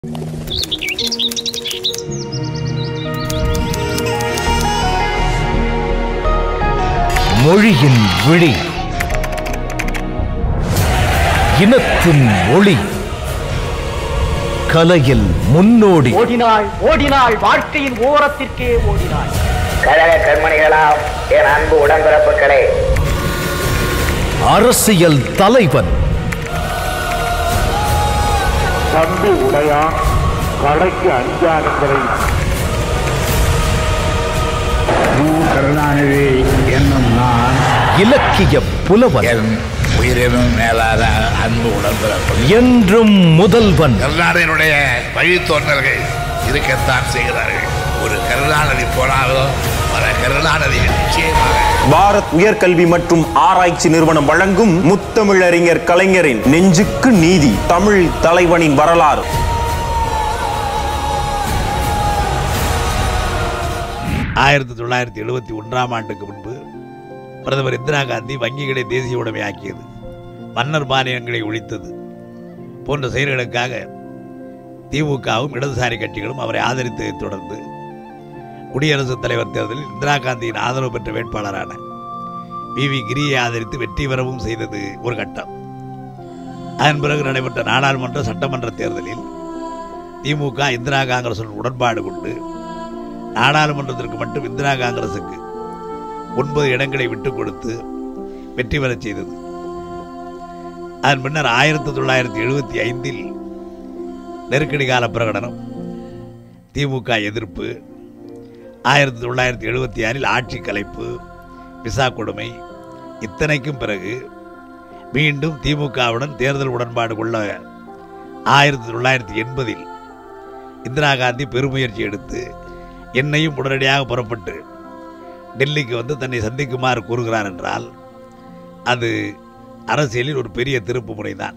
மொழியின் விழி இனத்தின் ஒளி கலையில் முன்னோடி ஓடினாள் ஓடினாள் வாழ்க்கையின் ஓரத்திற்கே ஓடினாள் கழக கண்மணிகளாம் என் அன்பு உடன்பிறப்புகளே அரசியல் தலைவன் தம்பி உடையா கடைக்கு அஞ்சானுங்களை கருணாநிதி என்னும் நான் இலக்கிய புலவன் என் உயிரினும் மேலான அன்பு உடன்பிறப்பு என்றும் முதல்வன் கருணாநிதியினுடைய வழித்தோன்றல்கள் இருக்கத்தான் செய்கிறார்கள் ஒரு கருணாநிதி போனாலும் பல கருணாநிதி நிச்சயமாக பாரத் உயர்கல்வி மற்றும் ஆராய்ச்சி நிறுவனம் வழங்கும் முத்தமிழறிஞர் கலைஞரின் நெஞ்சுக்கு நீதி தமிழ் தலைவனின் வரலாறு ஆயிரத்தி தொள்ளாயிரத்தி எழுபத்தி ஒன்றாம் ஆண்டுக்கு முன்பு பிரதமர் இந்திரா காந்தி வங்கிகளை தேசிய உடைமையாக்கியது மன்னர் மானியங்களை ஒழித்தது போன்ற செயல்களுக்காக திமுகவும் இடதுசாரி கட்சிகளும் அவரை ஆதரித்ததைத் தொடர்ந்து குடியரசுத் தலைவர் தேர்தலில் இந்திரா காந்தியின் ஆதரவு பெற்ற வேட்பாளரான வி வி கிரியை ஆதரித்து வெற்றி பெறவும் செய்தது ஒரு கட்டம் அதன் பிறகு நடைபெற்ற நாடாளுமன்ற சட்டமன்ற தேர்தலில் திமுக இந்திரா காங்கிரசுடன் உடன்பாடு கொண்டு நாடாளுமன்றத்திற்கு மட்டும் இந்திரா காங்கிரசுக்கு ஒன்பது இடங்களை விட்டுக் கொடுத்து வெற்றி பெறச் செய்தது அதன் பின்னர் ஆயிரத்தி தொள்ளாயிரத்தி எழுபத்தி ஐந்தில் நெருக்கடி கால பிரகடனம் திமுக எதிர்ப்பு ஆயிரத்தி தொள்ளாயிரத்தி எழுபத்தி ஆறில் ஆட்சி கலைப்பு விசா கொடுமை இத்தனைக்கும் பிறகு மீண்டும் திமுகவுடன் தேர்தல் உடன்பாடு கொள்ள ஆயிரத்தி தொள்ளாயிரத்தி எண்பதில் இந்திரா காந்தி பெருமுயற்சி எடுத்து என்னையும் உடனடியாக புறப்பட்டு டெல்லிக்கு வந்து தன்னை சந்திக்குமாறு கூறுகிறார் என்றால் அது அரசியலில் ஒரு பெரிய திருப்பு முறைதான்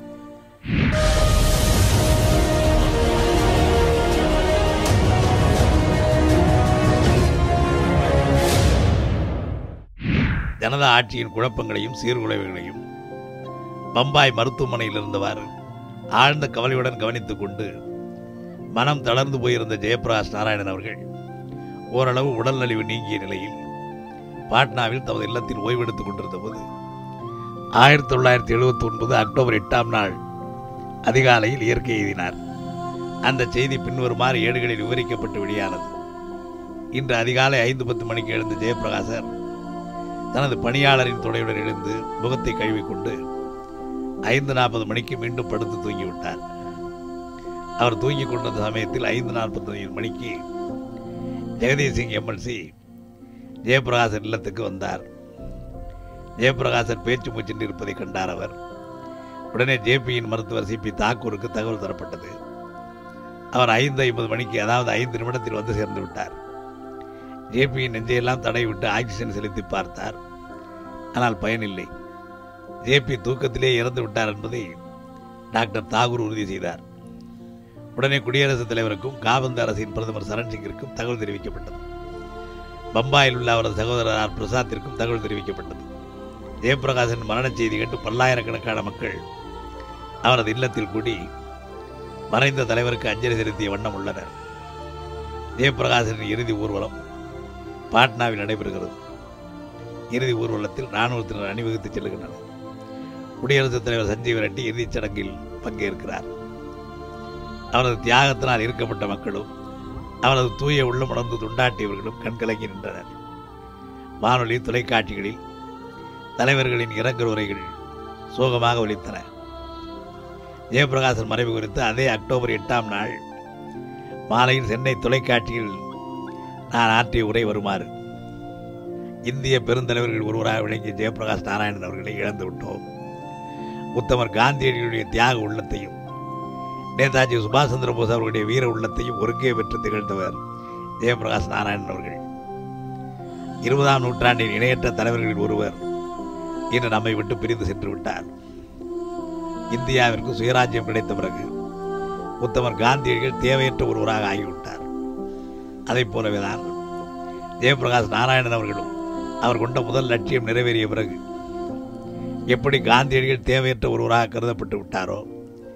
ஜனதா ஆட்சியின் குழப்பங்களையும் சீர்குலைவுகளையும் பம்பாய் மருத்துவமனையில் இருந்தவாறு ஆழ்ந்த கவலையுடன் கவனித்துக் கொண்டு மனம் தளர்ந்து போயிருந்த ஜெயபிரகாஷ் நாராயணன் அவர்கள் ஓரளவு உடல் நலிவு நீங்கிய நிலையில் பாட்னாவில் தமது இல்லத்தில் ஓய்வெடுத்துக் கொண்டிருந்த போது ஆயிரத்தி தொள்ளாயிரத்தி எழுபத்தி ஒன்பது அக்டோபர் எட்டாம் நாள் அதிகாலையில் இயற்கை எழுதினார் அந்த செய்தி பின்வருமாறு ஏடுகளில் விவரிக்கப்பட்டு வெளியானது இன்று அதிகாலை ஐந்து பத்து மணிக்கு எழுந்த ஜெயபிரகாசர் தனது பணியாளரின் துணையுடன் எழுந்து முகத்தை கழுவிக்கொண்டு ஐந்து நாற்பது மணிக்கு மீண்டும் படுத்து தூங்கிவிட்டார் அவர் தூங்கிக் கொண்டிருந்த சமயத்தில் ஐந்து நாற்பத்தைந்து மணிக்கு ஜெகதீஷ் சிங் எம்எல்சி ஜெயபிரகாசன் இல்லத்துக்கு வந்தார் ஜெயபிரகாசன் பேச்சு மூச்சின்றி இருப்பதை கண்டார் அவர் உடனே ஜேபியின் மருத்துவர் சிபி தாக்கூருக்கு தகவல் தரப்பட்டது அவர் ஐந்து ஐம்பது மணிக்கு அதாவது ஐந்து நிமிடத்தில் வந்து சேர்ந்து விட்டார் ஜேபியின் நெஞ்சையெல்லாம் தடை விட்டு ஆக்சிஜன் செலுத்தி பார்த்தார் ஆனால் பயனில்லை ஜேபி தூக்கத்திலே இறந்து விட்டார் என்பதை டாக்டர் தாகூர் உறுதி செய்தார் உடனே குடியரசுத் தலைவருக்கும் காபந்து அரசின் பிரதமர் சரண் சிங்கிற்கும் தகவல் தெரிவிக்கப்பட்டது பம்பாயில் உள்ள அவரது சகோதரர் ஆர் பிரசாத்திற்கும் தகவல் தெரிவிக்கப்பட்டது ஜெயபிரகாசன் மரணச் செய்தி கேட்டு பல்லாயிரக்கணக்கான மக்கள் அவரது இல்லத்தில் கூடி மறைந்த தலைவருக்கு அஞ்சலி செலுத்திய வண்ணம் உள்ளனர் ஜெயபிரகாசனின் இறுதி ஊர்வலம் பாட்னாவில் நடைபெறுகிறது இறுதி ஊர்வலத்தில் இராணுவத்தினர் அணிவகுத்து செல்கின்றனர் குடியரசுத் தலைவர் சஞ்சீவ் ரெட்டி இறுதிச் சடங்கில் பங்கேற்கிறார் அவரது தியாகத்தினால் ஈர்க்கப்பட்ட மக்களும் அவரது தூய உள்ளம் உணர்ந்து துண்டாட்டியவர்களும் கண்கலங்கி நின்றனர் வானொலி தொலைக்காட்சிகளில் தலைவர்களின் இரங்கல் உரைகள் சோகமாக ஒலித்தன ஜெயபிரகாசன் மறைவு குறித்து அதே அக்டோபர் எட்டாம் நாள் மாலையில் சென்னை தொலைக்காட்சியில் நான் ஆற்றிய உரை வருமாறு இந்திய பெருந்தலைவர்கள் ஒருவராக விளங்கிய ஜெயபிரகாஷ் நாராயணன் அவர்களை இழந்து விட்டோம் உத்தமர் காந்தியடிகளுடைய தியாக உள்ளத்தையும் நேதாஜி சுபாஷ் சந்திர போஸ் அவர்களுடைய வீர உள்ளத்தையும் ஒருங்கே பெற்று திகழ்ந்தவர் ஜெயபிரகாஷ் நாராயணன் அவர்கள் இருபதாம் நூற்றாண்டின் இணையற்ற தலைவர்களில் ஒருவர் இன்று நம்மை விட்டு பிரிந்து சென்று விட்டார் இந்தியாவிற்கு சுயராஜ்யம் கிடைத்த பிறகு உத்தமர் காந்தியடிகள் தேவையற்ற ஒருவராக ஆகிவிட்டார் அதைப் போலவேதான் ஜெயபிரகாஷ் நாராயணன் அவர்களும் அவர் கொண்ட முதல் லட்சியம் நிறைவேறிய பிறகு எப்படி காந்தியடிகள் தேவையற்ற ஒருவராக கருதப்பட்டு விட்டாரோ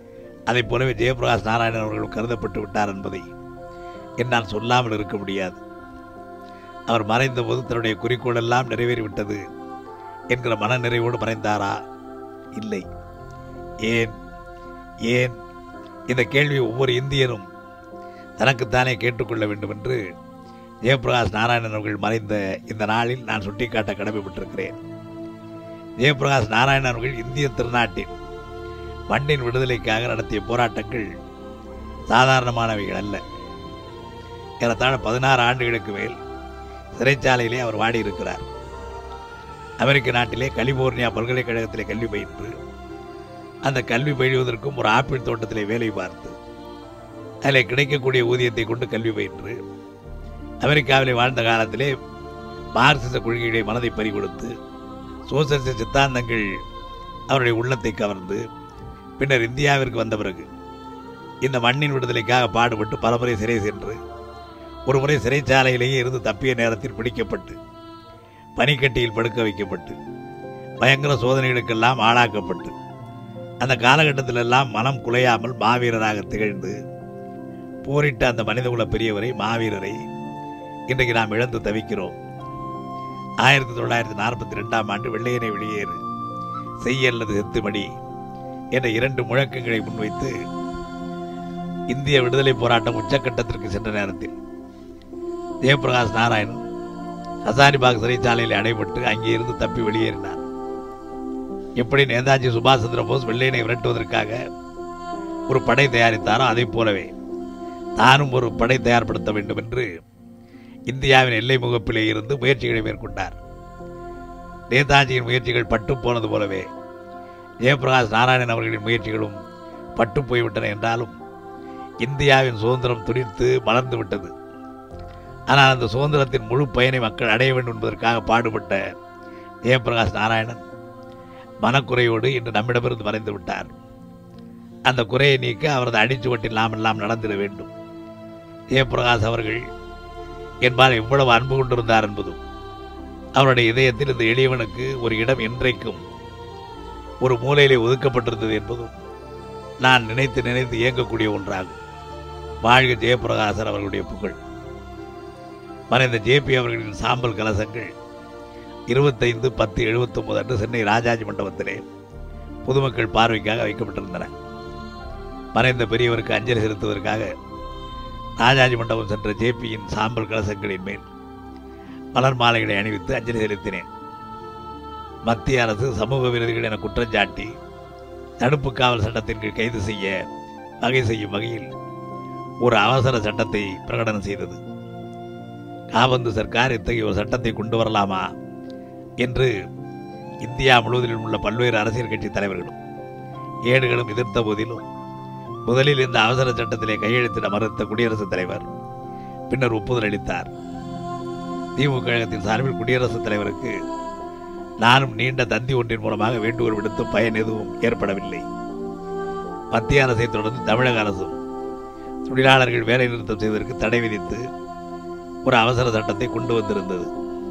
அதைப் போலவே ஜெயபிரகாஷ் நாராயணன் அவர்கள் கருதப்பட்டு விட்டார் என்பதை என்னால் சொல்லாமல் இருக்க முடியாது அவர் மறைந்த போது தன்னுடைய குறிக்கோள் எல்லாம் நிறைவேறிவிட்டது என்கிற மனநிறைவோடு மறைந்தாரா இல்லை ஏன் ஏன் இந்த கேள்வியை ஒவ்வொரு இந்தியனும் தனக்குத்தானே கேட்டுக்கொள்ள வேண்டும் என்று ஜெயபிரகாஷ் நாராயணன் அவர்கள் மறைந்த இந்த நாளில் நான் சுட்டிக்காட்ட கடமைப்பட்டிருக்கிறேன் ஜெயபிரகாஷ் நாராயணன் அவர்கள் இந்திய திருநாட்டின் மண்ணின் விடுதலைக்காக நடத்திய போராட்டங்கள் சாதாரணமானவைகள் அல்ல ஏறத்தாழ பதினாறு ஆண்டுகளுக்கு மேல் சிறைச்சாலையிலே அவர் வாடியிருக்கிறார் அமெரிக்க நாட்டிலே கலிபோர்னியா பல்கலைக்கழகத்திலே கல்வி பயின்று அந்த கல்வி பயிலுவதற்கும் ஒரு ஆப்பிள் தோட்டத்திலே வேலை பார்த்து அதில் கிடைக்கக்கூடிய ஊதியத்தை கொண்டு கல்வி பயின்று அமெரிக்காவிலே வாழ்ந்த காலத்திலே மார்க்சிச கொள்கையுடைய மனதை பறிகொடுத்து சோசலிச சித்தாந்தங்கள் அவருடைய உள்ளத்தை கவர்ந்து பின்னர் இந்தியாவிற்கு வந்த பிறகு இந்த மண்ணின் விடுதலைக்காக பாடுபட்டு பலமுறை சிறை சென்று ஒரு முறை சிறைச்சாலையிலேயே இருந்து தப்பிய நேரத்தில் பிடிக்கப்பட்டு பனிக்கட்டியில் படுக்க வைக்கப்பட்டு பயங்கர சோதனைகளுக்கெல்லாம் ஆளாக்கப்பட்டு அந்த காலகட்டத்திலெல்லாம் மனம் குலையாமல் மாவீரராக திகழ்ந்து போரிட்ட அந்த மனிதகுல பெரியவரை மாவீரரை இன்றைக்கு நாம் இழந்து தவிக்கிறோம் ஆயிரத்தி தொள்ளாயிரத்தி நாற்பத்தி ரெண்டாம் ஆண்டு வெள்ளையனை வெளியேறு செய்ய அல்லது செத்துமடி என்ற இரண்டு முழக்கங்களை முன்வைத்து இந்திய விடுதலை போராட்டம் உச்சக்கட்டத்திற்கு சென்ற நேரத்தில் ஜெயபிரகாஷ் நாராயணன் ஹசாரிபாக் சிறைச்சாலையில் அடைபட்டு அங்கே இருந்து தப்பி வெளியேறினார் எப்படி நேதாஜி சுபாஷ் சந்திர போஸ் வெள்ளையனை விரட்டுவதற்காக ஒரு படை தயாரித்தாரோ அதைப் போலவே தானும் ஒரு படை தயார்படுத்த வேண்டும் என்று இந்தியாவின் எல்லை முகப்பிலே இருந்து முயற்சிகளை மேற்கொண்டார் நேதாஜியின் முயற்சிகள் பட்டு போனது போலவே ஜெயபிரகாஷ் நாராயணன் அவர்களின் முயற்சிகளும் பட்டு போய்விட்டன என்றாலும் இந்தியாவின் சுதந்திரம் துடித்து மலர்ந்து விட்டது ஆனால் அந்த சுதந்திரத்தின் முழு பயனை மக்கள் அடைய வேண்டும் என்பதற்காக பாடுபட்ட ஜெயபிரகாஷ் நாராயணன் மனக்குறையோடு இன்று நம்மிடமிருந்து மறைந்து விட்டார் அந்த குறையை நீக்க அவரது அடிச்சுவட்டில் நாம் எல்லாம் நடந்திட வேண்டும் ஜெயபிரகாஷ் அவர்கள் என்பால் எவ்வளவு அன்பு கொண்டிருந்தார் என்பதும் அவருடைய இதயத்தில் இந்த எளியவனுக்கு ஒரு இடம் என்றைக்கும் ஒரு மூலையிலே ஒதுக்கப்பட்டிருந்தது என்பதும் நான் நினைத்து நினைத்து இயங்கக்கூடிய ஒன்றாகும் வாழ்க ஜெயபிரகாசர் அவர்களுடைய புகழ் மறைந்த ஜேபி அவர்களின் சாம்பல் கலசங்கள் இருபத்தைந்து பத்து எழுபத்தொன்பது அன்று சென்னை ராஜாஜி மண்டபத்திலே பொதுமக்கள் பார்வைக்காக வைக்கப்பட்டிருந்தன மறைந்த பெரியவருக்கு அஞ்சலி செலுத்துவதற்காக ராஜாஜி மண்டபம் சென்ற ஜேபியின் சாம்பல் கலசங்களின் மேல் மலர் மாலைகளை அணிவித்து அஞ்சலி செலுத்தினேன் மத்திய அரசு சமூக விரோதிகள் என குற்றஞ்சாட்டி தடுப்பு காவல் சட்டத்தின் கீழ் கைது செய்ய வகை செய்யும் வகையில் ஒரு அவசர சட்டத்தை பிரகடனம் செய்தது காபந்து சர்க்கார் இத்தகைய ஒரு சட்டத்தை கொண்டு வரலாமா என்று இந்தியா முழுவதிலும் உள்ள பல்வேறு அரசியல் கட்சி தலைவர்களும் ஏடுகளும் எதிர்த்த போதிலும் முதலில் இந்த அவசர சட்டத்திலே கையெழுத்திட மறுத்த குடியரசுத் தலைவர் பின்னர் ஒப்புதல் அளித்தார் திமுக கழகத்தின் சார்பில் குடியரசுத் தலைவருக்கு நானும் நீண்ட தந்தி ஒன்றின் மூலமாக வேண்டுகோள் விடுத்து பயன் எதுவும் ஏற்படவில்லை மத்திய அரசை தொடர்ந்து தமிழக அரசும் தொழிலாளர்கள் வேலை நிறுத்தம் செய்வதற்கு தடை விதித்து ஒரு அவசர சட்டத்தை கொண்டு வந்திருந்தது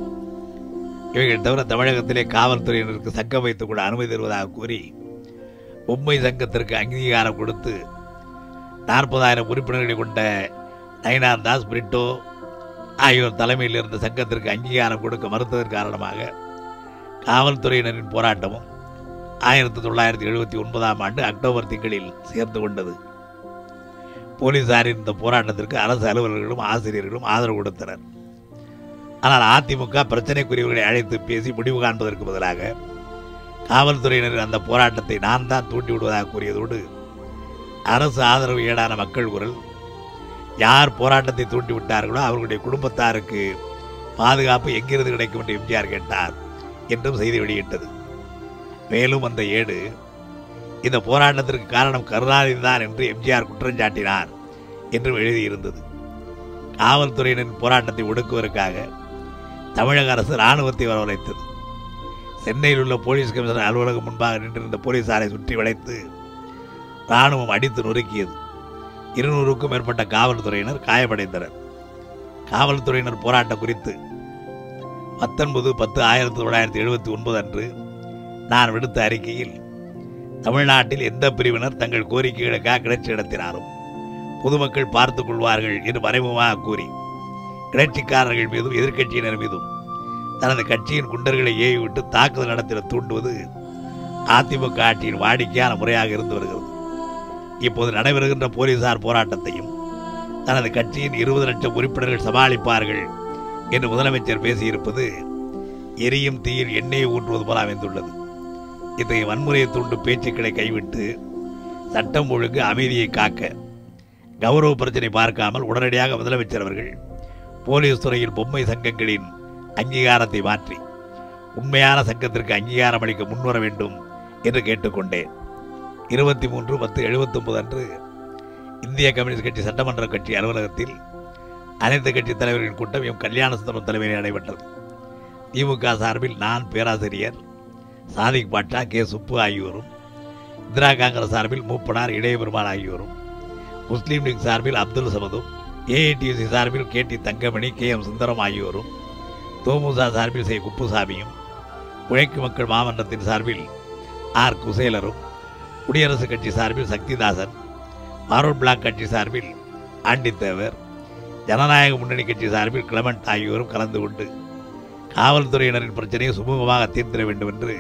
இவைகள் தவிர தமிழகத்திலே காவல்துறையினருக்கு சங்கம் வைத்துக் கூட அனுமதி தருவதாக கூறி பொம்மை சங்கத்திற்கு அங்கீகாரம் கொடுத்து நாற்பதாயிரம் உறுப்பினர்களை கொண்ட நயினார் தாஸ் பிரிட்டோ ஆகியோர் தலைமையில் இருந்த சங்கத்திற்கு அங்கீகாரம் கொடுக்க மறுத்ததன் காரணமாக காவல்துறையினரின் போராட்டமும் ஆயிரத்தி தொள்ளாயிரத்தி எழுபத்தி ஒன்பதாம் ஆண்டு அக்டோபர் திங்களில் சேர்ந்து கொண்டது போலீசாரின் இந்த போராட்டத்திற்கு அரசு அலுவலர்களும் ஆசிரியர்களும் ஆதரவு கொடுத்தனர் ஆனால் அதிமுக பிரச்சனைக்குரியவர்களை அழைத்து பேசி முடிவு காண்பதற்கு பதிலாக காவல்துறையினர் அந்த போராட்டத்தை நான் தான் தூண்டி விடுவதாக கூறியதோடு அரசு ஆதரவு ஏடான மக்கள் குரல் யார் போராட்டத்தை தூண்டி விட்டார்களோ அவர்களுடைய குடும்பத்தாருக்கு பாதுகாப்பு எங்கிருந்து கிடைக்கும் என்று எம்ஜிஆர் கேட்டார் என்றும் செய்தி வெளியிட்டது மேலும் அந்த ஏடு இந்த போராட்டத்திற்கு காரணம் கருணாநிதி தான் என்று எம்ஜிஆர் குற்றஞ்சாட்டினார் என்றும் எழுதியிருந்தது காவல்துறையினரின் போராட்டத்தை ஒடுக்குவதற்காக தமிழக அரசு இராணுவத்தை வரவழைத்தது சென்னையில் உள்ள போலீஸ் கமிஷனர் அலுவலகம் முன்பாக நின்றிருந்த போலீசாரை சுற்றி வளைத்து இராணுவம் அடித்து நொறுக்கியது இருநூறுக்கும் மேற்பட்ட காவல்துறையினர் காயமடைந்தனர் காவல்துறையினர் போராட்டம் குறித்து பத்தொன்பது பத்து ஆயிரத்தி தொள்ளாயிரத்தி எழுபத்தி ஒன்பது அன்று நான் விடுத்த அறிக்கையில் தமிழ்நாட்டில் எந்த பிரிவினர் தங்கள் கோரிக்கைகளுக்காக கிளர்ச்சி நடத்தினாலும் பொதுமக்கள் பார்த்துக் கொள்வார்கள் என்று மறைமுகமாக கூறி கிளர்ச்சிக்காரர்கள் மீதும் எதிர்க்கட்சியினர் மீதும் தனது கட்சியின் குண்டர்களை ஏவிவிட்டு தாக்குதல் நடத்திட தூண்டுவது அதிமுக ஆட்சியின் வாடிக்கையான முறையாக இருந்து வருகிறது இப்போது நடைபெறுகின்ற போலீசார் போராட்டத்தையும் தனது கட்சியின் இருபது லட்சம் உறுப்பினர்கள் சமாளிப்பார்கள் என்று முதலமைச்சர் பேசியிருப்பது எரியும் தீயில் எண்ணெயை ஊற்றுவது போல அமைந்துள்ளது இத்தகைய வன்முறையை தூண்டு பேச்சுக்களை கைவிட்டு சட்டம் ஒழுங்கு அமைதியை காக்க கௌரவ பிரச்சனை பார்க்காமல் உடனடியாக முதலமைச்சர் அவர்கள் போலீஸ் துறையில் பொம்மை சங்கங்களின் அங்கீகாரத்தை மாற்றி உண்மையான சங்கத்திற்கு அங்கீகாரம் அளிக்க முன்வர வேண்டும் என்று கேட்டுக்கொண்டேன் இருபத்தி மூன்று பத்து எழுபத்தொன்பது அன்று இந்திய கம்யூனிஸ்ட் கட்சி சட்டமன்ற கட்சி அலுவலகத்தில் அனைத்து கட்சி தலைவர்களின் கூட்டம் எம் கல்யாண சுந்தரம் தலைமையில் நடைபெற்றது திமுக சார்பில் நான் பேராசிரியர் சாதிக் பாட்சா கே சுப்பு ஆகியோரும் இந்திரா காங்கிரஸ் சார்பில் மூப்பனார் இளையபெருமாள் ஆகியோரும் முஸ்லீம் லீக் சார்பில் அப்துல் சமதும் ஏஐடியூசி சார்பில் K T Thangamani K M Sundaram ஆகியோரும் தோமுசா சார்பில் செய் குப்புசாமியும் உழைக்கும் மக்கள் மாமன்றத்தின் சார்பில் ஆர் குசேலரும் குடியரசுக் கட்சி சார்பில் சக்திதாசன் ஃபார்வர்ட் பிளாக் கட்சி சார்பில் ஆண்டித்தேவர் ஜனநாயக முன்னணி கட்சி சார்பில் கிளமண்ட் ஆகியோரும் கலந்து கொண்டு காவல்துறையினரின் பிரச்சனையை சுமூகமாக தீர்த்திட வேண்டும் என்று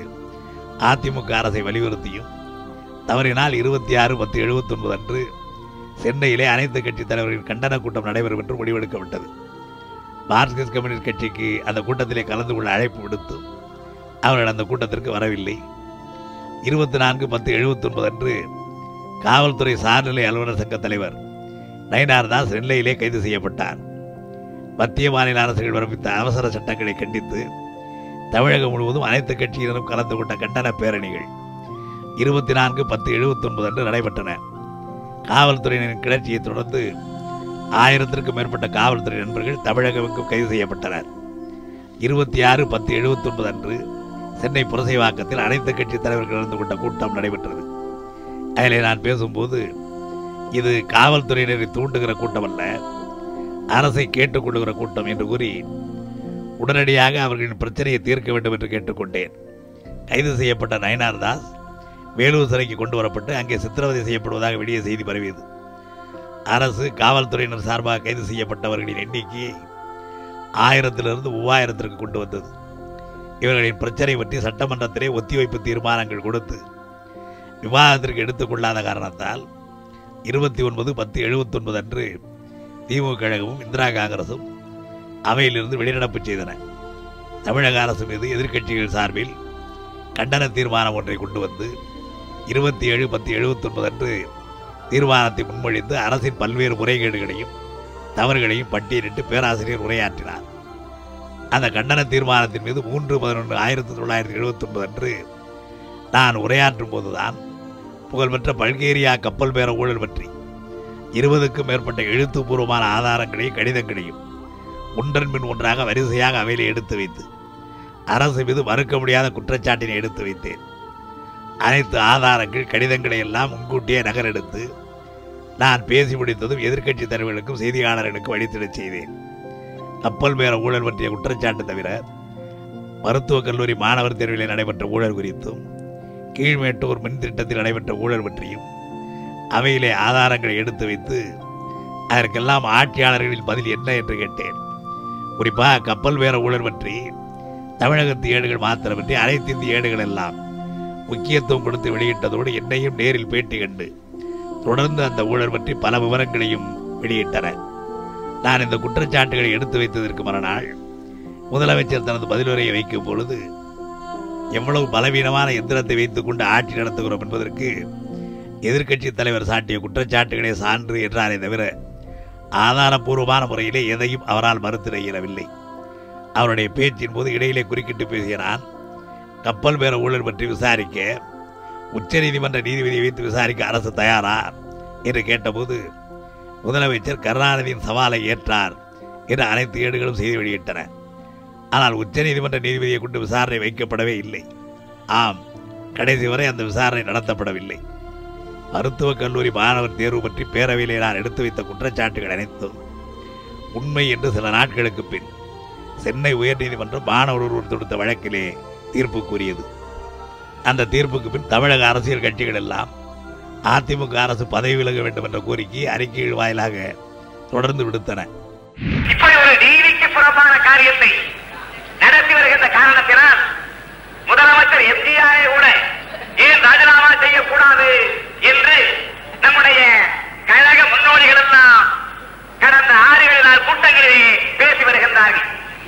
அதிமுக அரசை வலியுறுத்தியும் தவறினால் இருபத்தி ஆறு பத்து எழுபத்தொன்பது அன்று சென்னையிலே அனைத்து கட்சி தலைவர்களின் கண்டன கூட்டம் நடைபெறும் என்று முடிவெடுக்கப்பட்டது மார்க்சிஸ்ட் கம்யூனிஸ்ட் கட்சிக்கு அந்த கூட்டத்திலே கலந்து கொள்ள அழைப்பு விடுத்து அவர்கள் அந்த கூட்டத்திற்கு வரவில்லை இருபத்தி நான்கு பத்து எழுபத்தொன்பது அன்று காவல்துறை சார்நிலை அலுவலர் சங்க தலைவர் நயினார் தாஸ் நெல்லையிலே கைது செய்யப்பட்டார் மத்திய மாநில அரசுகள் பிறப்பித்த அவசர சட்டங்களை கண்டித்து தமிழகம் முழுவதும் அனைத்து கட்சியினரும் கலந்து கொண்ட கண்டன பேரணிகள் இருபத்தி நான்கு பத்து எழுபத்தொன்பது அன்று நடைபெற்றன காவல்துறையினரின் கிளர்ச்சியை தொடர்ந்து ஆயிரத்திற்கும் மேற்பட்ட காவல்துறை நண்பர்கள் தமிழகமுக்கும் கைது செய்யப்பட்டனர் இருபத்தி ஆறு பத்து எழுபத்தொன்பது அன்று சென்னை புரசைவாக்கத்தில் அனைத்து கட்சி தலைவர்கள் கலந்து கொண்ட கூட்டம் நடைபெற்றது அதிலே நான் பேசும்போது இது காவல்துறையினரை தூண்டுகிற கூட்டம் அல்ல அரசை கேட்டுக்கொள்ளுகிற கூட்டம் என்று கூறி உடனடியாக அவர்களின் பிரச்சனையை தீர்க்க வேண்டும் என்று கேட்டுக்கொண்டேன் கைது செய்யப்பட்ட நயனார் தாஸ் வேலூர் சிறைக்கு கொண்டு வரப்பட்டு அங்கே சித்திரவதை செய்யப்படுவதாக வெளியே செய்தி பரவியது அரசு காவல்துறையினர் சார்பாக கைது செய்யப்பட்டவர்களின் எண்ணிக்கையை ஆயிரத்திலிருந்து மூவாயிரத்திற்கு கொண்டு வந்தது இவர்களின் பிரச்சனை பற்றி சட்டமன்றத்திலே ஒத்திவைப்பு தீர்மானங்கள் கொடுத்து விவாதத்திற்கு எடுத்துக்கொள்ளாத காரணத்தால் இருபத்தி ஒன்பது பத்து எழுபத்தொன்பது அன்று திமுக கழகமும் இந்திரா காங்கிரசும் அவையிலிருந்து வெளிநடப்பு செய்தன தமிழக அரசு மீது எதிர்க்கட்சிகள் சார்பில் கண்டன தீர்மானம் ஒன்றை கொண்டு வந்து இருபத்தி ஏழு பத்து எழுபத்தொன்பது அன்று தீர்மானத்தை முன்மொழிந்து அரசின் பல்வேறு முறைகேடுகளையும் தவறுகளையும் பட்டியலிட்டு பேராசிரியர் உரையாற்றினார் அந்த கண்டன தீர்மானத்தின் மீது மூன்று பதினொன்று ஆயிரத்தி தொள்ளாயிரத்தி எழுபத்தொன்பது அன்று நான் உரையாற்றும் போதுதான் புகழ்பெற்ற பல்கேரியா கப்பல் பேர ஊழல் பற்றி இருபதுக்கும் மேற்பட்ட எழுத்துப்பூர்வமான ஆதாரங்களையும் கடிதங்களையும் ஒன்றன் பின் ஒன்றாக வரிசையாக அவையிலே எடுத்து வைத்து அரசு மீது மறுக்க முடியாத குற்றச்சாட்டினை எடுத்து வைத்தேன் அனைத்து ஆதாரங்கள் கடிதங்களை எல்லாம் முன்கூட்டியே நகரெடுத்து நான் பேசி முடித்ததும் எதிர்க்கட்சி தலைவர்களுக்கும் செய்தியாளர்களுக்கும் அளித்திடச் செய்தேன் கப்பல் பேர ஊழல் பற்றிய குற்றச்சாட்டு தவிர மருத்துவக் கல்லூரி மாணவர் தேர்விலே நடைபெற்ற ஊழல் குறித்தும் கீழ்மேட்டூர் மின் திட்டத்தில் நடைபெற்ற ஊழல் பற்றியும் அவையிலே ஆதாரங்களை எடுத்து வைத்து அதற்கெல்லாம் ஆட்சியாளர்களின் பதில் என்ன என்று கேட்டேன் குறிப்பாக கப்பல் வேற ஊழல் பற்றி தமிழகத்து ஏடுகள் மாத்திரமின்றி அனைத்து இந்திய ஏடுகள் எல்லாம் முக்கியத்துவம் கொடுத்து வெளியிட்டதோடு என்னையும் நேரில் பேட்டி கண்டு தொடர்ந்து அந்த ஊழல் பற்றி பல விவரங்களையும் வெளியிட்டன நான் இந்த குற்றச்சாட்டுகளை எடுத்து வைத்ததற்கு மறுநாள் முதலமைச்சர் தனது பதிலுரையை வைக்கும் பொழுது எவ்வளவு பலவீனமான எந்திரத்தை வைத்துக் கொண்டு ஆட்சி நடத்துகிறோம் என்பதற்கு எதிர்க்கட்சி தலைவர் சாட்டிய குற்றச்சாட்டுகளே சான்று என்றாரே தவிர ஆதாரபூர்வமான முறையிலே எதையும் அவரால் மறுத்திட இயலவில்லை அவருடைய பேச்சின் போது இடையிலே குறுக்கிட்டு பேசிய நான் கப்பல் பேர ஊழல் பற்றி விசாரிக்க உச்சநீதிமன்ற நீதிபதியை வைத்து விசாரிக்க அரசு தயாரா என்று கேட்டபோது முதலமைச்சர் கருணாநிதியின் சவாலை ஏற்றார் என்று அனைத்து ஏடுகளும் செய்தி வெளியிட்டன ஆனால் உச்சநீதிமன்ற நீதிபதியை கொண்டு விசாரணை வைக்கப்படவே இல்லை ஆம் கடைசி வரை அந்த விசாரணை நடத்தப்படவில்லை மருத்துவக் கல்லூரி மாணவர் தேர்வு பற்றி பேரவையிலே நான் எடுத்து வைத்த குற்றச்சாட்டுகள் அனைத்தும் உண்மை என்று சில நாட்களுக்கு பின் சென்னை உயர்நீதிமன்றம் மாணவர் ஒருவர் தொடுத்த வழக்கிலே தீர்ப்பு கூறியது அந்த தீர்ப்புக்கு பின் தமிழக அரசியல் கட்சிகள் எல்லாம் அதிமுக அரசு பதவி விலக வேண்டும் என்ற கோரிக்கையை அறிக்கைகள் வாயிலாக தொடர்ந்து விடுத்தன இப்படி ஒரு நீதிக்கு புறம்பான காரியத்தை நடத்தி வருகின்ற காரணத்தினால் முதலமைச்சர் எம்ஜிஆரை கூட ஏன் ராஜினாமா செய்யக்கூடாது என்று நம்முடைய கழக முன்னோடிகள் எல்லாம் கடந்த ஆறு ஏழு நாள் கூட்டங்களிலே பேசி வருகின்றார்கள்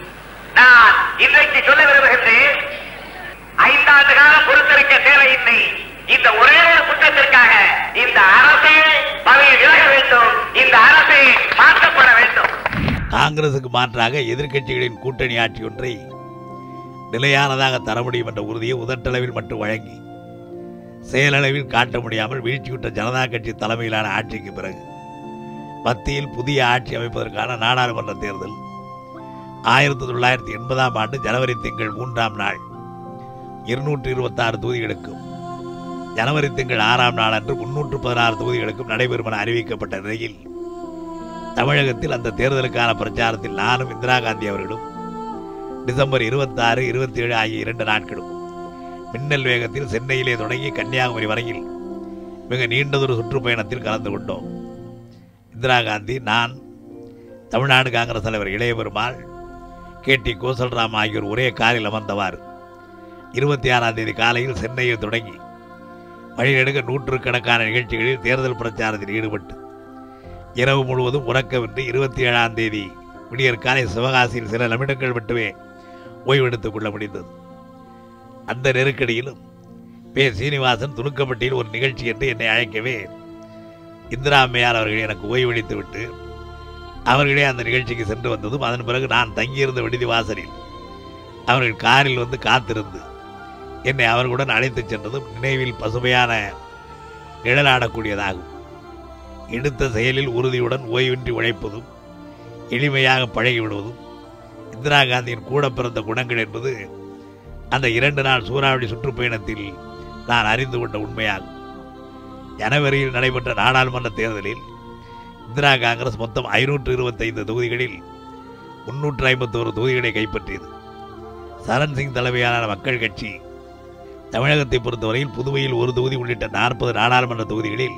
நான் இன்றைக்கு சொல்ல விரும்புகின்றேன் ஐந்தாண்டு காலம் பொறுத்திருக்க தேவையில்லை இந்த ஒரே ஒரு குற்றத்திற்காக இந்த அரசே பதவி விலக வேண்டும் இந்த அரசே மாற்றப்பட வேண்டும் காங்கிரசுக்கு மாற்றாக எதிர்க்கட்சிகளின் கூட்டணி ஆட்சி ஒன்றை நிலையானதாக தர முடியும் என்ற உறுதியை உதட்டளவில் மட்டும் வழங்கி செயலளவில் காட்ட முடியாமல் வீழ்ச்சியுற்ற ஜனதா கட்சி தலைமையிலான ஆட்சிக்கு பிறகு மத்தியில் புதிய ஆட்சி அமைப்பதற்கான நாடாளுமன்ற தேர்தல் ஆயிரத்தி தொள்ளாயிரத்தி எண்பதாம் ஆண்டு ஜனவரி திங்கள் மூன்றாம் நாள் இருநூற்று இருபத்தாறு தொகுதிகளுக்கும் ஜனவரி திங்கள் ஆறாம் நாள் அன்று முன்னூற்று பதினாறு தொகுதிகளுக்கும் நடைபெறும் என அறிவிக்கப்பட்ட நிலையில் தமிழகத்தில் அந்த தேர்தலுக்கான பிரச்சாரத்தில் நானும் இந்திரா காந்தி அவர்களும் டிசம்பர் இருபத்தாறு இருபத்தி ஏழு ஆகிய இரண்டு நாட்களும் மின்னல் வேகத்தில் சென்னையிலே தொடங்கி கன்னியாகுமரி வரையில் மிக நீண்டதொரு சுற்றுப்பயணத்தில் கலந்து கொண்டோம் இந்திரா காந்தி நான் தமிழ்நாடு காங்கிரஸ் தலைவர் இளைய பெருமாள் கே டி கோசல்ராம் ஆகியோர் ஒரே காரில் அமர்ந்தவாறு இருபத்தி ஆறாம் தேதி காலையில் சென்னையில் தொடங்கி வழிநெடுக நூற்றுக்கணக்கான நிகழ்ச்சிகளில் தேர்தல் பிரச்சாரத்தில் ஈடுபட்டு இரவு முழுவதும் உறக்கமின்றி இருபத்தி ஏழாம் தேதி விடியற் காலை சிவகாசியில் சில நிமிடங்கள் மட்டுமே ஓய்வெடுத்துக் கொள்ள முடிந்தது அந்த நெருக்கடியிலும் பே சீனிவாசன் துணுக்கப்பட்டியில் ஒரு நிகழ்ச்சி என்று என்னை அழைக்கவே இந்திரா அம்மையார் அவர்கள் எனக்கு ஓய்வளித்து விட்டு அவர்களே அந்த நிகழ்ச்சிக்கு சென்று வந்ததும் அதன் பிறகு நான் தங்கியிருந்த விடுதி வாசலில் அவர்கள் காரில் வந்து காத்திருந்து என்னை அவர்களுடன் அழைத்துச் சென்றதும் நினைவில் பசுமையான நிழலாடக்கூடியதாகும் எடுத்த செயலில் உறுதியுடன் ஓய்வின்றி உழைப்பதும் எளிமையாக பழகிவிடுவதும் இந்திரா காந்தியின் கூட பிறந்த குணங்கள் என்பது அந்த இரண்டு நாள் சூறாவளி சுற்றுப்பயணத்தில் நான் அறிந்து கொண்ட உண்மையாகும் ஜனவரியில் நடைபெற்ற நாடாளுமன்ற தேர்தலில் இந்திரா காங்கிரஸ் மொத்தம் ஐநூற்று இருபத்தைந்து தொகுதிகளில் முன்னூற்று ஐம்பத்தோரு தொகுதிகளை கைப்பற்றியது சரண் சிங் தலைமையிலான மக்கள் கட்சி தமிழகத்தை பொறுத்தவரையில் புதுவையில் ஒரு தொகுதி உள்ளிட்ட நாற்பது நாடாளுமன்ற தொகுதிகளில்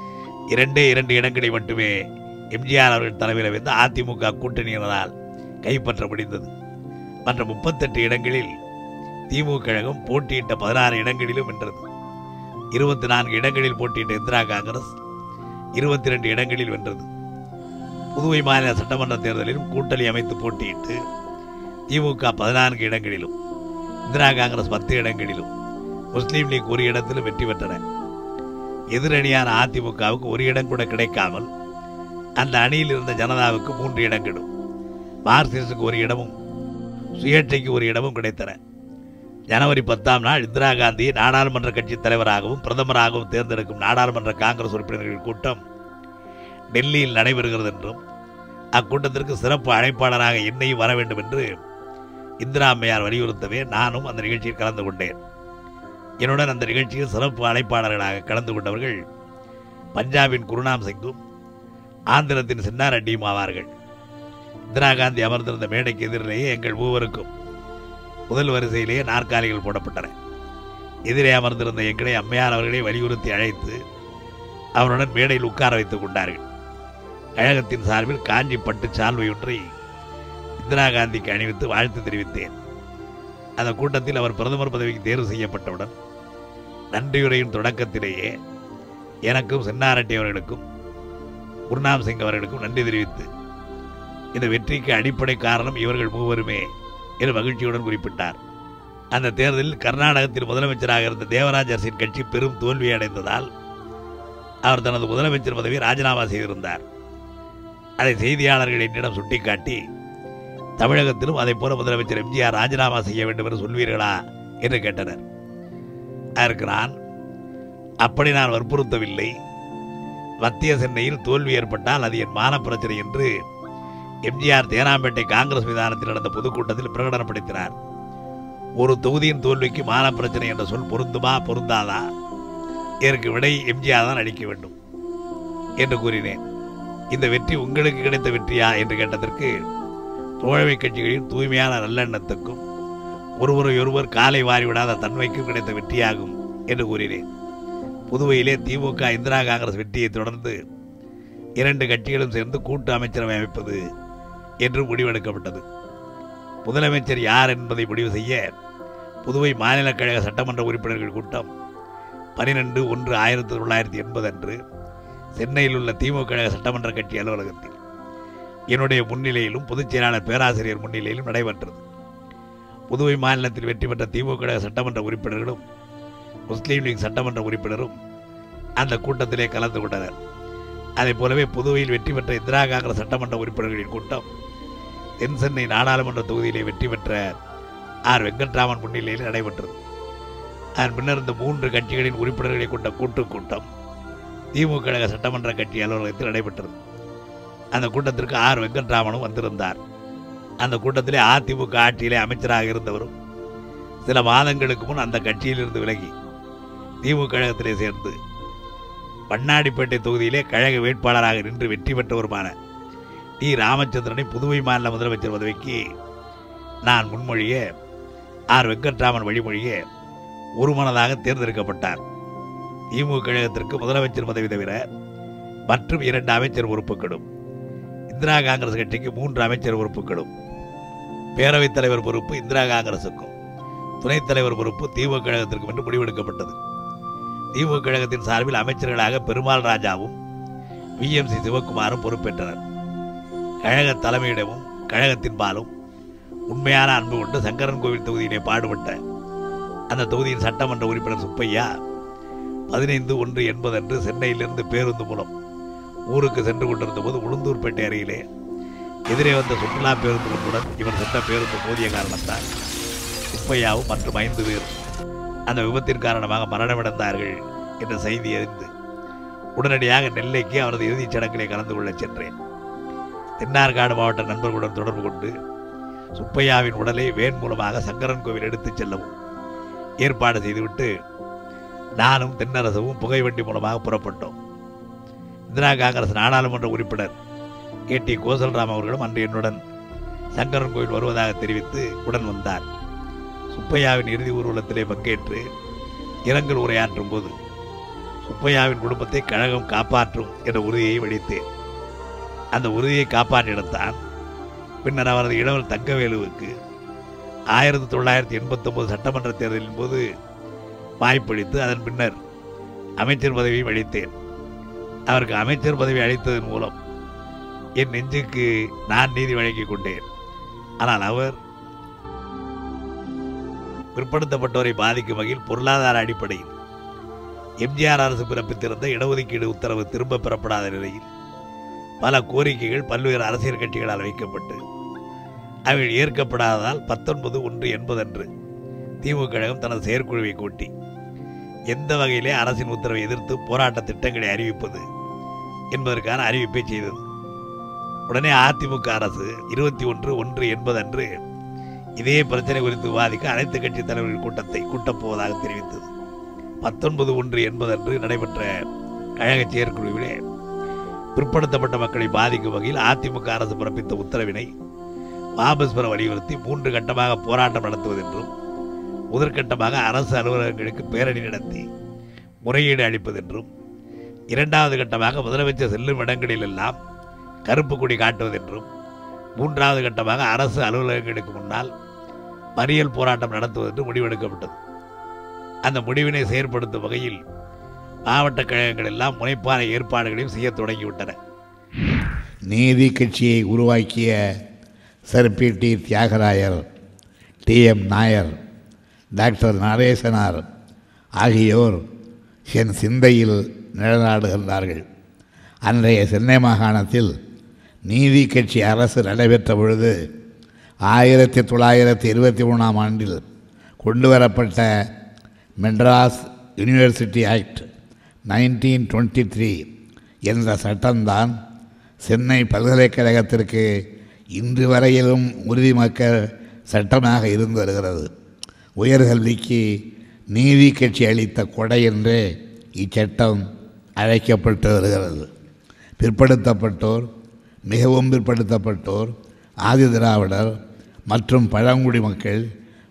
இரண்டே இரண்டு இடங்களை மட்டுமே எம்ஜிஆர் அவர்கள் தலைமையில் வைத்த அதிமுக கூட்டணியினரால் கைப்பற்ற முடிந்தது மற்ற முப்பத்தெட்டு இடங்களில் திமுக கழகம் போட்டியிட்ட பதினாறு இடங்களிலும் வென்றது இருபத்தி நான்கு இடங்களில் போட்டியிட்ட இந்திரா காங்கிரஸ் இருபத்தி ரெண்டு இடங்களில் வென்றது புதுவை மாநில சட்டமன்ற தேர்தலிலும் கூட்டணி அமைத்து போட்டியிட்டு திமுக பதினான்கு இடங்களிலும் இந்திரா காங்கிரஸ் பத்து இடங்களிலும் முஸ்லீம் லீக் ஒரு இடத்திலும் வெற்றி பெற்றன எதிரணியான அதிமுகவுக்கு ஒரு இடம் கூட கிடைக்காமல் அந்த அணியில் இருந்த ஜனதாவுக்கு மூன்று இடங்களும் மார்க்சிஸ்டுக்கு ஒரு இடமும் சுயேட்சைக்கு ஒரு இடமும் கிடைத்தன ஜனவரி பத்தாம் நாள் இந்திரா காந்தியை நாடாளுமன்ற கட்சி தலைவராகவும் பிரதமராகவும் தேர்ந்தெடுக்கும் நாடாளுமன்ற காங்கிரஸ் உறுப்பினர்கள் கூட்டம் டெல்லியில் நடைபெறுகிறது என்றும் அக்கூட்டத்திற்கு சிறப்பு அழைப்பாளராக என்னையும் வர வேண்டும் என்று இந்திரா அம்மையார் வலியுறுத்தவே நானும் அந்த நிகழ்ச்சியில் கலந்து கொண்டேன் என்னுடன் அந்த நிகழ்ச்சியில் சிறப்பு அழைப்பாளர்களாக கலந்து கொண்டவர்கள் பஞ்சாபின் குருநாம் சிங்கும் ஆந்திரத்தின் சின்னாரெட்டியும் ஆவார்கள் இந்திரா காந்தி அமர்ந்திருந்த மேடைக்கு எதிரிலேயே எங்கள் மூவருக்கும் முதல் வரிசையிலேயே நாற்காலிகள் போடப்பட்டன எதிரே அமர்ந்திருந்த எங்களை அம்மையார் அவர்களை வலியுறுத்தி அழைத்து அவருடன் மேடையில் உட்கார வைத்துக் கொண்டார்கள் கழகத்தின் சார்பில் காஞ்சி பட்டு சால்வை ஒன்றை இந்திரா காந்திக்கு அணிவித்து வாழ்த்து தெரிவித்தேன் அந்த கூட்டத்தில் அவர் பிரதமர் பதவிக்கு தேர்வு செய்யப்பட்டவுடன் நன்றியுரையின் தொடக்கத்திலேயே எனக்கும் சென்னாரெட்டி அவர்களுக்கும் குருநாம் சிங் அவர்களுக்கும் நன்றி தெரிவித்து இந்த வெற்றிக்கு அடிப்படை காரணம் இவர்கள் மூவருமே என மகிழ்ச்சியுடன் குறிப்பிட்டார் அந்த தேர்தலில் கர்நாடகத்தில் முதலமைச்சராக இருந்த தேவராஜ் அரசின் கட்சி பெரும் தோல்வி அடைந்ததால் அவர் தனது முதலமைச்சர் பதவியை ராஜினாமா செய்திருந்தார் அதை செய்தியாளர்கள் என்னிடம் சுட்டிக்காட்டி தமிழகத்திலும் அதைப் போல முதலமைச்சர் எம்ஜிஆர் ராஜினாமா செய்ய வேண்டும் என்று சொல்வீர்களா என்று கேட்டனர் அதற்கு நான் அப்படி நான் வற்புறுத்தவில்லை மத்திய சென்னையில் தோல்வி ஏற்பட்டால் அது என் மான பிரச்சனை என்று எம்ஜிஆர் தேனாம்பேட்டை காங்கிரஸ் மைதானத்தில் நடந்த பொதுக்கூட்டத்தில் பிரகடனப்படுத்தினார் ஒரு தொகுதியின் தோல்விக்கு மான பிரச்சனை என்ற சொல் பொருந்துமா பொருந்தாதா இதற்கு விடை எம்ஜிஆர் தான் அளிக்க வேண்டும் என்று கூறினேன் இந்த வெற்றி உங்களுக்கு கிடைத்த வெற்றியா என்று கேட்டதற்கு தோழமை கட்சிகளின் தூய்மையான நல்லெண்ணத்துக்கும் ஒருவரை ஒருவர் காலை வாரிவிடாத தன்மைக்கும் கிடைத்த வெற்றியாகும் என்று கூறினேன் புதுவையிலே திமுக இந்திரா காங்கிரஸ் வெற்றியை தொடர்ந்து இரண்டு கட்சிகளும் சேர்ந்து கூட்டு அமைச்சரவை அமைப்பது என்று முடிவெடுக்கப்பட்டது முதலமைச்சர் யார் என்பதை முடிவு செய்ய புதுவை மாநில கழக சட்டமன்ற உறுப்பினர்கள் கூட்டம் பனிரெண்டு ஒன்று ஆயிரத்தி தொள்ளாயிரத்தி எண்பது அன்று சென்னையில் உள்ள திமுக கழக சட்டமன்ற கட்சி அலுவலகத்தில் என்னுடைய முன்னிலையிலும் பொதுச் செயலாளர் பேராசிரியர் முன்னிலையிலும் நடைபெற்றது புதுவை மாநிலத்தில் வெற்றி பெற்ற திமுக கழக சட்டமன்ற உறுப்பினர்களும் முஸ்லீம் லீக் சட்டமன்ற உறுப்பினரும் அந்த கூட்டத்திலே கலந்து கொண்டனர் அதைப் போலவே புதுவையில் வெற்றி பெற்ற இந்திரா காங்கிரஸ் சட்டமன்ற உறுப்பினர்களின் கூட்டம் தென் சென்னை நாடாளுமன்ற தொகுதியிலே வெற்றி பெற்ற ஆர் வெங்கட்ராமன் முன்னிலையில் நடைபெற்றது அதன் பின்னர் இந்த மூன்று கட்சிகளின் உறுப்பினர்களை கொண்ட கூட்டுக் கூட்டம் திமுக கழக சட்டமன்ற கட்சி அலுவலகத்தில் நடைபெற்றது அந்த கூட்டத்திற்கு ஆர் வெங்கட்ராமனும் வந்திருந்தார் அந்த கூட்டத்திலே அதிமுக ஆட்சியிலே அமைச்சராக இருந்தவரும் சில மாதங்களுக்கு முன் அந்த கட்சியிலிருந்து விலகி திமுக கழகத்திலே சேர்ந்து பண்ணாடிப்பேட்டை தொகுதியிலே கழக வேட்பாளராக நின்று வெற்றி பெற்றவருமான டி ராமச்சந்திரனை புதுவை மாநில முதலமைச்சர் பதவிக்கு நான் முன்மொழிய ஆர் வெங்கட்ராமன் வழிமொழிய ஒருமனதாக தேர்ந்தெடுக்கப்பட்டார் திமுக கழகத்திற்கு முதலமைச்சர் பதவி தவிர மற்றும் இரண்டு அமைச்சர் பொறுப்புகளும் இந்திரா காங்கிரஸ் கட்சிக்கு மூன்று அமைச்சர் பொறுப்புகளும் பேரவைத் தலைவர் பொறுப்பு இந்திரா காங்கிரசுக்கும் துணைத் தலைவர் பொறுப்பு திமுக கழகத்திற்கும் என்று முடிவெடுக்கப்பட்டது திமுக கழகத்தின் சார்பில் அமைச்சர்களாக பெருமாள் ராஜாவும் விஎம்சி சிவகுமாரும் பொறுப்பேற்றனர் கழக தலைமையிடமும் கழகத்தின் பாலும் உண்மையான அன்பு கொண்டு சங்கரன் கோவில் தொகுதியிலே பாடுபட்ட அந்த தொகுதியின் சட்டமன்ற உறுப்பினர் சுப்பையா பதினைந்து ஒன்று எண்பதன்று சென்னையிலிருந்து பேருந்து மூலம் ஊருக்கு சென்று கொண்டிருந்த போது உளுந்தூர்பேட்டை அருகிலே எதிரே வந்த சுற்றுலா பேருந்து ஒன்றுடன் இவர் சென்ற பேருந்து மோதிய காரணத்தால் சுப்பையாவும் மற்றும் ஐந்து பேர் அந்த விபத்தின் காரணமாக மரணமடைந்தார்கள் என்ற செய்தி அறிந்து உடனடியாக நெல்லைக்கு அவரது இறுதிச் சடங்கிலே கலந்து கொள்ளச் சென்றேன் தென்னார்காடு மாவட்ட நண்பர்களுடன் தொடர்பு கொண்டு சுப்பையாவின் உடலை வேன் மூலமாக சங்கரன் கோவில் எடுத்துச் செல்லவும் ஏற்பாடு செய்துவிட்டு நானும் தென்னரசும் புகைவண்டி மூலமாக புறப்பட்டோம் இந்திரா காங்கிரஸ் நாடாளுமன்ற உறுப்பினர் கே டி கோசல்ராம் அவர்களும் அன்று என்னுடன் சங்கரன் கோயில் வருவதாக தெரிவித்து உடன் வந்தார் சுப்பையாவின் இறுதி ஊர்வலத்திலே பங்கேற்று இரங்கல் உரையாற்றும் போது சுப்பையாவின் குடும்பத்தை கழகம் காப்பாற்றும் என்ற உறுதியை வடித்தேன் அந்த உறுதியை காப்பாற்றிடத்தான் பின்னர் அவரது இளவல் தங்கவேலுவுக்கு ஆயிரத்தி தொள்ளாயிரத்தி எண்பத்தொன்பது சட்டமன்ற தேர்தலின் போது வாய்ப்பளித்து அதன் பின்னர் அமைச்சர் பதவியை அளித்தேன் அவருக்கு அமைச்சர் பதவி அளித்ததன் மூலம் என் நெஞ்சுக்கு நான் நீதி வழங்கிக் கொண்டேன் ஆனால் அவர் பிற்படுத்தப்பட்டோரை பாதிக்கும் வகையில் பொருளாதார அடிப்படையில் எம்ஜிஆர் அரசு பிறப்பித்திருந்த இடஒதுக்கீடு உத்தரவு திரும்ப பெறப்படாத நிலையில் பல கோரிக்கைகள் பல்வேறு அரசியல் கட்சிகளால் வைக்கப்பட்டு அவைகள் ஏற்கப்படாததால் பத்தொன்பது ஒன்று எண்பதன்று திமுக கழகம் தனது செயற்குழுவை கூட்டி எந்த வகையிலே அரசின் உத்தரவை எதிர்த்து போராட்ட திட்டங்களை அறிவிப்பது என்பதற்கான அறிவிப்பை செய்தது உடனே அதிமுக அரசு இருபத்தி ஒன்று ஒன்று எண்பதன்று இதே பிரச்சனை குறித்து விவாதிக்க அனைத்து கட்சி தலைவர்கள் கூட்டத்தை கூட்டப்போவதாக தெரிவித்தது பத்தொன்பது ஒன்று எண்பதன்று நடைபெற்ற கழக செயற்குழுவிலே பிற்படுத்தப்பட்ட மக்களை பாதிக்கும் வகையில் அதிமுக அரசு பிறப்பித்த உத்தரவினை வாபஸ் பெற வலியுறுத்தி மூன்று கட்டமாக போராட்டம் நடத்துவதென்றும் முதற்கட்டமாக அரசு அலுவலகங்களுக்கு பேரணி நடத்தி முறையீடு அளிப்பதென்றும் இரண்டாவது கட்டமாக முதலமைச்சர் செல்லும் இடங்களில் எல்லாம் கருப்பு கொடி காட்டுவதென்றும் மூன்றாவது கட்டமாக அரசு அலுவலகங்களுக்கு முன்னால் மறியல் போராட்டம் நடத்துவதென்று முடிவெடுக்கப்பட்டது அந்த முடிவினை செயற்படுத்தும் வகையில் மாவட்ட கழகங்கள் எல்லாம் முனைப்பான ஏற்பாடுகளையும் செய்ய தொடங்கிவிட்டன நீதி கட்சியை உருவாக்கிய Sir P T Thyagarayar T M Nair doctor Natesanar ஆகியோர் என் சிந்தையில் நிழலாடுகின்றார்கள் அன்றைய சென்னை மாகாணத்தில் நீதி கட்சி அரசு நடைபெற்ற பொழுது ஆயிரத்தி தொள்ளாயிரத்தி இருபத்தி மூணாம் ஆண்டில் கொண்டு வரப்பட்ட Madras University Act nineteen twenty three என்ற சட்டம்தான் சென்னை பல்கலைக்கழகத்திற்கு இன்று வரையிலும் உறுதிமக்க சட்டமாக இருந்து வருகிறது உயர்கல்விக்கு நீதி கட்சி அளித்த கொடை என்றே இச்சட்டம் அழைக்கப்பட்டு வருகிறது பிற்படுத்தப்பட்டோர் மிகவும் பிற்படுத்தப்பட்டோர் ஆதி திராவிடர் மற்றும் பழங்குடி மக்கள்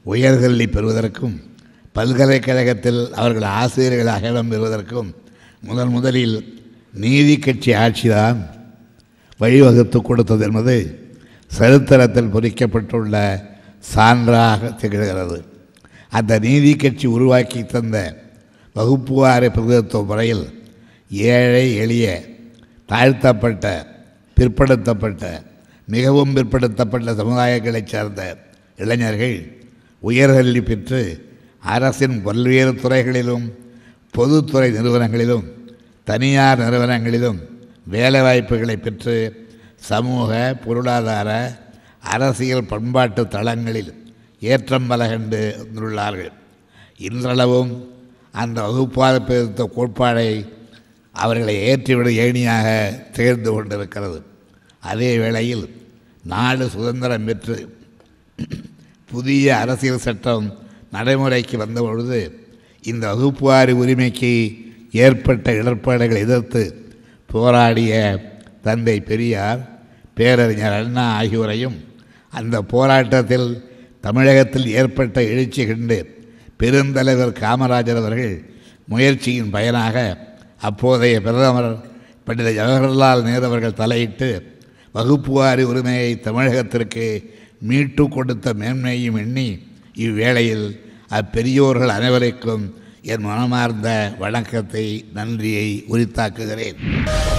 உயர்கல்வி பெறுவதற்கும் பல்கலைக்கழகத்தில் அவர்கள் ஆசிரியர்களாக இடம் பெறுவதற்கும் முதன் முதலில் நீதி கட்சி ஆட்சிதான் வழிவகுத்து கொடுத்தது என்பது சரித்திரத்தில் பொறிக்கப்பட்டுள்ள சான்றாக திகழ்கிறது அந்த நீதி கட்சி உருவாக்கி தந்த வகுப்புவார பிரதித்துவ முறையில் ஏழை எளிய தாழ்த்தப்பட்ட பிற்படுத்தப்பட்ட மிகவும் பிற்படுத்தப்பட்ட சமுதாயங்களைச் சார்ந்த இளைஞர்கள் உயர்கல்வி பெற்று அரசின் பல்வேறு துறைகளிலும் பொதுத்துறை நிறுவனங்களிலும் தனியார் நிறுவனங்களிலும் வேலைவாய்ப்புகளை பெற்று சமூக பொருளாதார அரசியல் பண்பாட்டு தளங்களில் ஏற்றம் பல கண்டு வந்துள்ளார்கள் இன்றளவும் அந்த வகுப்பாத பிரித்த கோட்பாடை அவர்களை ஏற்றிவிட ஏணியாக திகழ்ந்து கொண்டிருக்கிறது அதே வேளையில் நாடு சுதந்திரம் பெற்று புதிய அரசியல் சட்டம் நடைமுறைக்கு வந்தபொழுது இந்த வகுப்புவாரி உரிமைக்கு ஏற்பட்ட இடர்பாடுகளை எதிர்த்து போராடிய தந்தை பெரியார் பேரறிஞர் அண்ணா ஆகியோரையும் அந்த போராட்டத்தில் தமிழகத்தில் ஏற்பட்ட எழுச்சி கண்டு பெருந்தலைவர் காமராஜர் அவர்கள் முயற்சியின் பயனாக அப்போதைய பிரதமர் பண்டித ஜவஹர்லால் நேரு அவர்கள் தலையிட்டு வகுப்புவாரி உரிமையை தமிழகத்திற்கு மீட்டு கொடுத்த மேன்மையும் எண்ணி இவ்வேளையில் அப்பெரியோர்கள் அனைவருக்கும் என் மனமார்ந்த வணக்கத்தை நன்றியை உரித்தாக்குகிறேன்